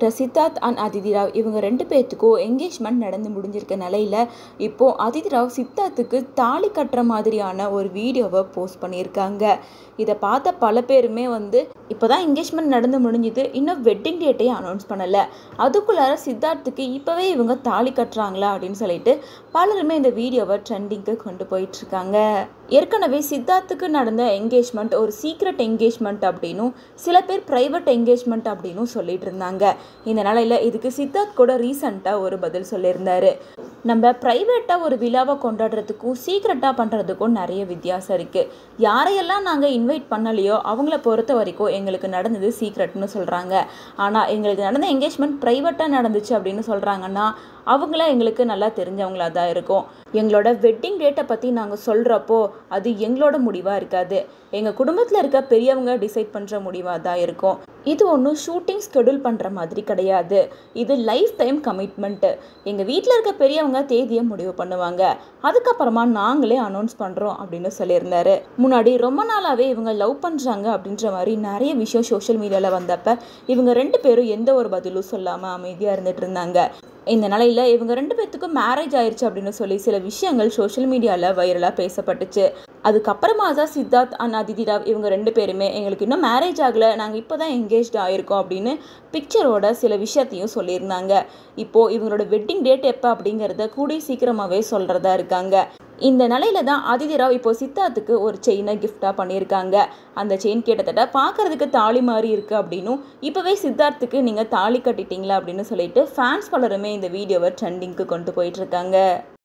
actor Siddharth and Aditi Rao இவங்க ரெண்டு பேர்த்துக்கும் என்கேஜ்மெண்ட் நடந்து முடிஞ்சிருக்க நிலையில் இப்போது அதிதி ராவ் சித்தார்த்துக்கு தாலி கட்டுற மாதிரியான ஒரு வீடியோவை போஸ்ட் பண்ணியிருக்காங்க இதை பார்த்த பல பேருமே வந்து இப்போ தான் என்கேஜ்மெண்ட் நடந்து முடிஞ்சுது இன்னும் வெட்டிங் டேட்டையும் அனௌன்ஸ் பண்ணலை அதுக்குள்ளார சித்தார்த்துக்கு இப்போவே இவங்க தாலி கட்டுறாங்களா அப்படின்னு சொல்லிட்டு பலருமே இந்த வீடியோவை ட்ரெண்டிங்க்கு கொண்டு போயிட்டுருக்காங்க ஏற்கனவே சித்தார்த்துக்கு நடந்த என்கேஜ்மெண்ட் ஒரு சீக்ரெட் என்கேஜ்மெண்ட் அப்படின்னும் சில பேர் ப்ரைவேட் என்கேஜ்மெண்ட் அப்படின்னும் சொல்லிட்டு இருந்தாங்க இந்த நிலையில் இதுக்கு சித்தார்த் கூட ரீசண்டாக ஒரு பதில் சொல்லியிருந்தாரு நம்ம ப்ரைவேட்டாக ஒரு விழாவை கொண்டாடுறதுக்கும் சீக்ரெட்டாக பண்ணுறதுக்கும் நிறைய வித்தியாசம் இருக்குது யாரையெல்லாம் நாங்கள் இன்வைட் பண்ணலையோ அவங்கள பொறுத்த வரைக்கும் எங்களுக்கு நடந்தது சீக்ரெட்னு சொல்கிறாங்க ஆனால் எங்களுக்கு நடந்த என்கேஜ்மெண்ட் ப்ரைவேட்டாக நடந்துச்சு அப்படின்னு சொல்கிறாங்கன்னா அவங்கள எங்களுக்கு நல்லா தெரிஞ்சவங்களா தான் இருக்கும் எங்களோட வெட்டிங் டேட்டை பற்றி நாங்கள் சொல்கிறப்போ அது எங்களோட முடிவாக இருக்காது எங்கள் குடும்பத்தில் இருக்க பெரியவங்க டிசைட் பண்ணுற முடிவாக தான் இருக்கும் இது ஒன்றும் ஷூட்டிங் ஸ்கெடியூல் பண்ணுற மாதிரி கிடையாது இது லைஃப் டைம் கமிட்மெண்ட்டு எங்கள் வீட்டில் இருக்க பெரியவங்க தேதியை முடிவு பண்ணுவாங்க அதுக்கப்புறமா நாங்களே அனௌன்ஸ் பண்ணுறோம் அப்படின்னு சொல்லியிருந்தாரு முன்னாடி ரொம்ப நாளாகவே இவங்க லவ் பண்ணுறாங்க அப்படின்ற மாதிரி நிறைய விஷயம் சோஷியல் மீடியாவில் வந்தப்ப இவங்க ரெண்டு பேரும் எந்த ஒரு பதிலும் சொல்லாமல் அமைதியாக இருந்துட்டு இருந்தாங்க இந்த நிலையில் இவங்க ரெண்டு பேர்த்துக்கும் மேரேஜ் ஆயிடுச்சு அப்படின்னு சொல்லி சில விஷயங்கள் சோஷியல் மீடியாவில் வைரலாக பேசப்பட்டுச்சு அதுக்கப்புறமா தான் சித்தார்த் அண்ட் அதிதி ராவ் இவங்க ரெண்டு பேருமே எங்களுக்கு இன்னும் மேரேஜ் ஆகலை நாங்கள் இப்போ தான் எங்கேஜ்டு ஆயிருக்கோம் அப்படின்னு பிக்சரோட சில விஷயத்தையும் சொல்லியிருந்தாங்க இப்போது இவங்களோட வெட்டிங் டேட் எப்போ அப்படிங்கிறத கூடிய சீக்கிரமாகவே சொல்கிறதா இருக்காங்க இந்த நிலையில தான் அதிதி ராவ் இப்போ சித்தார்த்துக்கு ஒரு செயினை கிஃப்டாக பண்ணியிருக்காங்க அந்த செயின் கிட்டத்தட்ட பார்க்கறதுக்கு தாலி மாதிரி இருக்குது அப்படின்னும் இப்போவே சித்தார்த்துக்கு நீங்கள் தாலி கட்டிட்டீங்களா அப்படின்னு சொல்லிட்டு ஃபேன்ஸ் பலருமே இந்த வீடியோவை ட்ரெண்டிங்க்கு கொண்டு போயிட்டு இருக்காங்க